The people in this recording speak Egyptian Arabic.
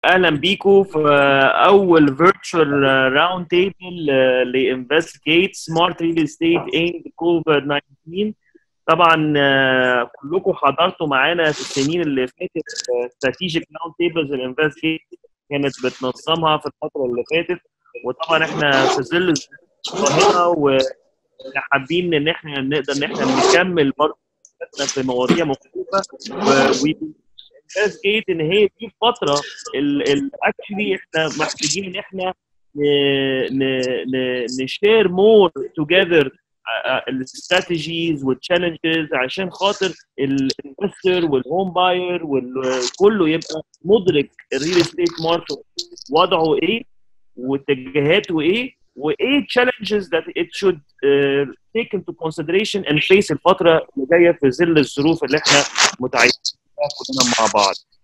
اهلا بيكم في اول فيرتشوال راوند تيبل لانفستيجيت سمارت ريل استيت ان كوفيد 19 طبعا آه، كلكم حضرتوا معانا في السنين اللي فاتت استراتيجيك راوند تيبلز الانفستيجيت كانت بتنظمها في الفتره اللي فاتت وطبعا احنا في ظل هنا وحابين ان احنا نقدر ان احنا نكمل برضه في مواضيع مختلفه و جيت ان هي دي الفتره الاكشلي احنا محتاجين ان احنا نشير مور توجذر الاستراتيجيز والتشالنجز عشان خاطر الانفستر والهوم باير وكله يبقى مدرك الريل استيت ماركت وضعه ايه واتجاهاته ايه وايه challenges that it should uh, take into consideration and face الفتره اللي جايه في ظل الظروف اللي احنا متعايشين كلنا مع بعض